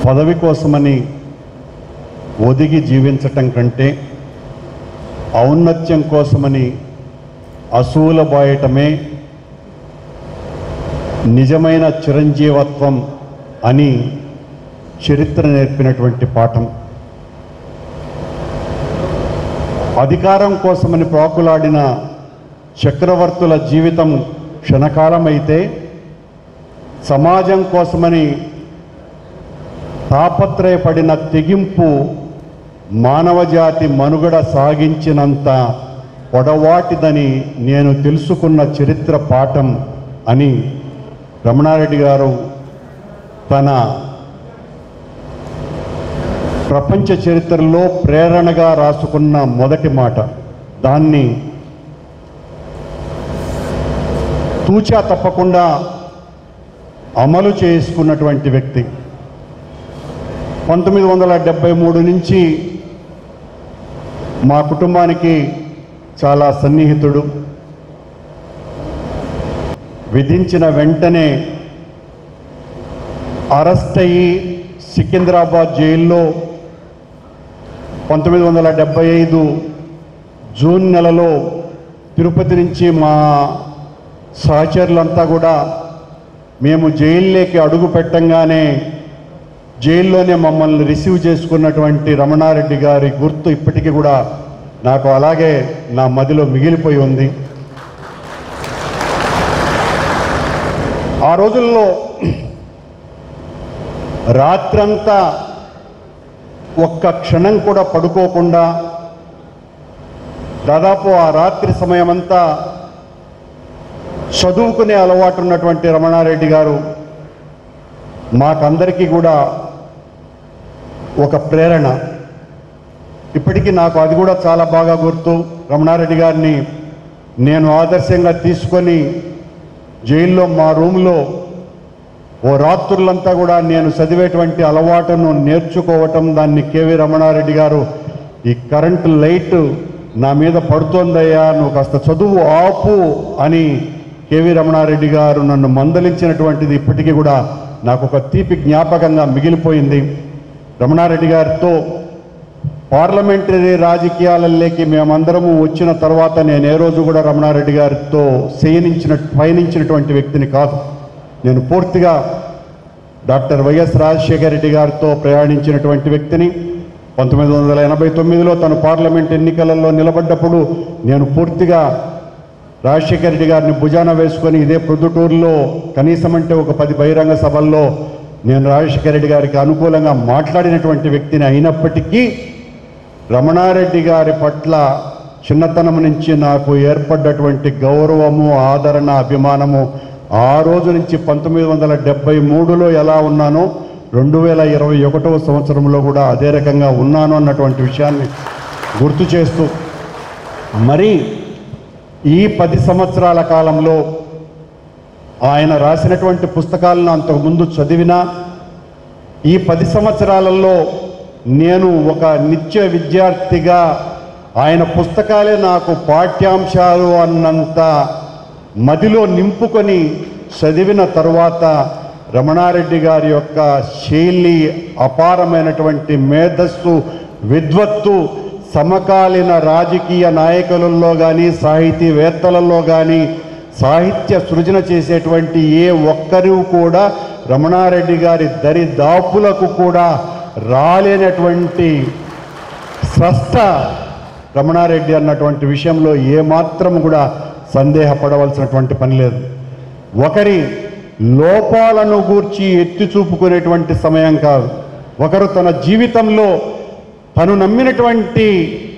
పదవి కోసమని ఒదిగి జీవించటం కంటే ఔన్నత్యం కోసమని అసూల బాయటమే నిజమైన చిరంజీవత్వం అని చరిత్ర నేర్పినటువంటి పాఠం అధికారం కోసమని ప్రాకులాడిన చక్రవర్తుల జీవితం క్షణకాలమైతే సమాజం కోసమని తాపత్రయపడిన తెగింపు మానవజాతి మనుగడ సాగించినంత పొడవాటిదని నేను తెలుసుకున్న చరిత్ర పాఠం అని రమణారెడ్డి గారు తన ప్రపంచ చరిత్రలో ప్రేరణగా రాసుకున్న మొదటి మాట దాన్ని తూచా తప్పకుండా అమలు చేసుకున్నటువంటి వ్యక్తి పంతొమ్మిది వందల డెబ్బై మూడు నుంచి మా కుటుంబానికి చాలా సన్నిహితుడు విధించిన వెంటనే అరెస్ట్ అయ్యి సికింద్రాబాద్ జైల్లో పంతొమ్మిది వందల డెబ్బై ఐదు జూన్ నెలలో తిరుపతి నుంచి మా సహచరులంతా కూడా మేము జైల్లోకి అడుగు పెట్టంగానే జైల్లోనే మమ్మల్ని రిసీవ్ చేసుకున్నటువంటి రమణారెడ్డి గారి గుర్తు ఇప్పటికీ కూడా నాకు అలాగే నా మదిలో మిగిలిపోయి ఉంది ఆ రోజుల్లో రాత్రంతా ఒక్క క్షణం కూడా పడుకోకుండా దాదాపు ఆ రాత్రి సమయమంతా చదువుకునే అలవాటు ఉన్నటువంటి రమణారెడ్డి గారు మాకందరికీ కూడా ఒక ప్రేరణ ఇప్పటికీ నాకు అది కూడా చాలా బాగా గుర్తు రమణారెడ్డి గారిని నేను ఆదర్శంగా తీసుకొని జైల్లో మా రూమ్లో ఓ రాత్రులంతా కూడా నేను చదివేటువంటి అలవాటును నేర్చుకోవటం దాన్ని కేవి రమణారెడ్డి గారు ఈ కరెంటు లైట్ నా మీద పడుతోందయ్యా నువ్వు కాస్త చదువు ఆపు అని కేవి రమణారెడ్డి గారు నన్ను మందలించినటువంటిది ఇప్పటికీ కూడా నాకు ఒక తీపి జ్ఞాపకంగా మిగిలిపోయింది రమణారెడ్డి గారితో పార్లమెంటరీ రాజకీయాలలోకి మేమందరము వచ్చిన తర్వాత నేను ఏ రోజు కూడా రమణారెడ్డి గారితో శయనించిన పయనించినటువంటి వ్యక్తిని కాదు నేను పూర్తిగా డాక్టర్ వైఎస్ రాజశేఖర రెడ్డి గారితో ప్రయాణించినటువంటి వ్యక్తిని పంతొమ్మిది వందల ఎనభై తొమ్మిదిలో తను పార్లమెంట్ ఎన్నికలలో నిలబడ్డప్పుడు నేను పూర్తిగా రాజశేఖర రెడ్డి గారిని భుజాన వేసుకొని ఇదే ప్రొద్దుటూరులో కనీసం అంటే ఒక పది బహిరంగ సభల్లో నేను రాజశేఖర రెడ్డి గారికి అనుకూలంగా మాట్లాడినటువంటి వ్యక్తిని అయినప్పటికీ రమణారెడ్డి గారి పట్ల చిన్నతనం నుంచి నాకు ఏర్పడ్డటువంటి గౌరవము ఆదరణ అభిమానము ఆ రోజు నుంచి పంతొమ్మిది వందల డెబ్బై మూడులో ఎలా ఉన్నానో రెండు వేల ఇరవై ఒకటవ సంవత్సరంలో కూడా అదే రకంగా ఉన్నాను అన్నటువంటి విషయాన్ని గుర్తు చేస్తూ మరి ఈ పది సంవత్సరాల కాలంలో ఆయన రాసినటువంటి పుస్తకాలను అంతకుముందు చదివినా ఈ పది సంవత్సరాలలో నేను ఒక నిత్య విద్యార్థిగా ఆయన పుస్తకాలే నాకు పాఠ్యాంశాలు అన్నంత మదిలో నింపుకొని చదివిన తరువాత రమణారెడ్డి గారి యొక్క శైలి అపారమైనటువంటి మేధస్సు విద్వత్తు సమకాలీన రాజకీయ నాయకులలో కానీ సాహితీవేత్తలలో కానీ సాహిత్య సృజన చేసేటువంటి ఏ ఒక్కరూ కూడా రమణారెడ్డి గారి దరిదాపులకు కూడా రాలేనటువంటి స్రష్ట రమణారెడ్డి అన్నటువంటి విషయంలో ఏమాత్రం కూడా సందేహపడవలసినటువంటి పని లేదు ఒకరి లోపాలను గూర్చి ఎత్తి చూపుకునేటువంటి సమయం కాదు ఒకరు తన జీవితంలో తను నమ్మినటువంటి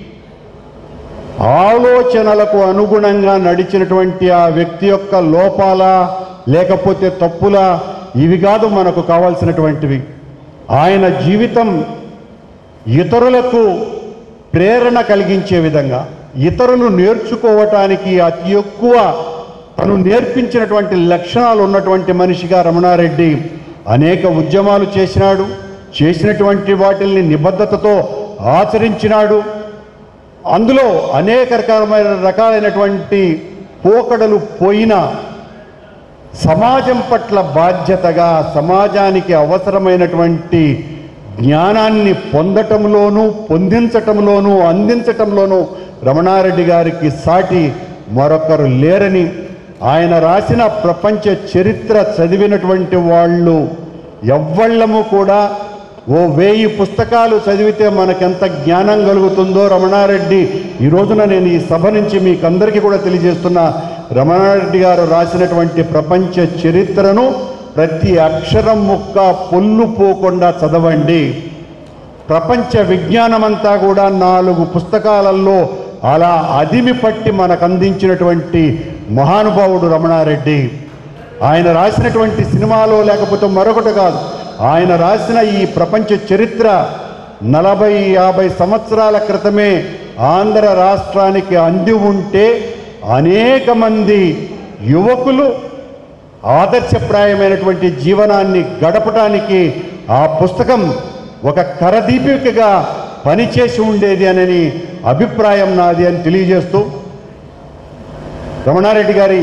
ఆలోచనలకు అనుగుణంగా నడిచినటువంటి ఆ వ్యక్తి యొక్క లోపాల లేకపోతే తప్పుల ఇవి కాదు మనకు కావాల్సినటువంటివి ఆయన జీవితం ఇతరులకు ప్రేరణ కలిగించే విధంగా ఇతరులు నేర్చుకోవటానికి అతి ఎక్కువ తను నేర్పించినటువంటి లక్షణాలు ఉన్నటువంటి మనిషిగా రమణారెడ్డి అనేక ఉద్యమాలు చేసినాడు చేసినటువంటి వాటిల్ని నిబద్ధతతో ఆచరించినాడు అందులో అనేక రకాలమైన రకాలైనటువంటి పోకడలు పోయినా సమాజం పట్ల బాధ్యతగా సమాజానికి అవసరమైనటువంటి జ్ఞానాన్ని పొందటంలోనూ పొందించటంలోనూ అందించటంలోనూ రమణారెడ్డి గారికి సాటి మరొకరు లేరని ఆయన రాసిన ప్రపంచ చరిత్ర చదివినటువంటి వాళ్ళు ఎవ్వళ్ళము కూడా ఓ వేయి పుస్తకాలు చదివితే మనకెంత జ్ఞానం కలుగుతుందో రమణారెడ్డి ఈ రోజున నేను ఈ సభ నుంచి మీకు అందరికీ కూడా తెలియజేస్తున్నా రమణారెడ్డి గారు రాసినటువంటి ప్రపంచ చరిత్రను ప్రతి అక్షరం ముక్క పొల్లు పోకుండా చదవండి ప్రపంచ విజ్ఞానమంతా కూడా నాలుగు పుస్తకాలలో అలా అదిమి పట్టి మనకు అందించినటువంటి మహానుభావుడు రమణారెడ్డి ఆయన రాసినటువంటి సినిమాలో లేకపోతే మరొకటి కాదు ఆయన రాసిన ఈ ప్రపంచ చరిత్ర నలభై యాభై సంవత్సరాల క్రితమే ఆంధ్ర రాష్ట్రానికి అంది ఉంటే అనేక మంది యువకులు ఆదర్శప్రాయమైనటువంటి జీవనాన్ని గడపటానికి ఆ పుస్తకం ఒక కరదీపికగా పనిచేసి ఉండేది అనని అభిప్రాయం నాది అని తెలియజేస్తూ రమణారెడ్డి గారి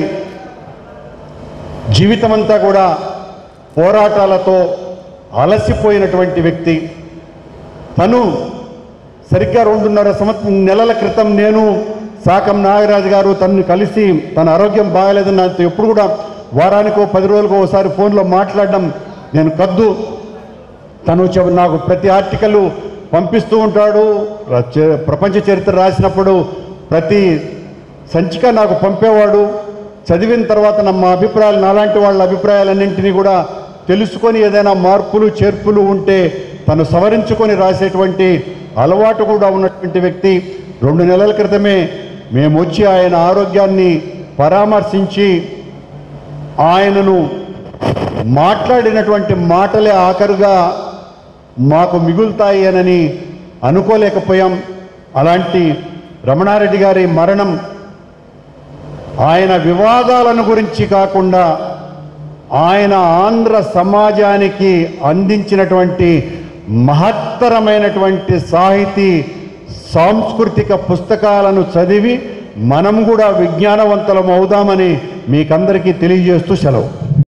జీవితమంతా కూడా పోరాటాలతో అలసిపోయినటువంటి వ్యక్తి తను సరిగ్గా రెండున్నర సంవత్సరం నెలల క్రితం నేను సాకం నాగరాజు గారు తనని కలిసి తన ఆరోగ్యం బాగాలేదని నాతో ఎప్పుడు కూడా వారానికో పది రోజులకో ఒకసారి ఫోన్లో మాట్లాడడం నేను కద్దు తను చె- నాకు ప్రతి ఆర్టికల్ పంపిస్తూ ఉంటాడు ర- చ- ప్రపంచ చరిత్ర రాసినప్పుడు ప్రతి సంచిక నాకు పంపేవాడు చదివిన తర్వాత నా మా అభిప్రాయాలు నాలాంటి వాళ్ళ అభిప్రాయాలన్నింటినీ కూడా తెలుసుకొని ఏదైనా మార్పులు చేర్పులు ఉంటే తను సవరించుకొని రాసేటువంటి అలవాటు కూడా ఉన్నటువంటి వ్యక్తి రెండు నెలల క్రితమే మేము వచ్చి ఆయన ఆరోగ్యాన్ని పరామర్శించి ఆయనను మాట్లాడినటువంటి మాటలే ఆఖరుగా మాకు మిగులుతాయి అనని అనుకోలేకపోయాం అలాంటి రమణారెడ్డి గారి మరణం ఆయన వివాదాలను గురించి కాకుండా ఆయన ఆంధ్ర సమాజానికి అందించినటువంటి మహత్తరమైనటువంటి సాహితీ సాంస్కృతిక పుస్తకాలను చదివి మనం కూడా విజ్ఞానవంతులం అవుదామని మీకందరికీ తెలియజేస్తూ సెలవు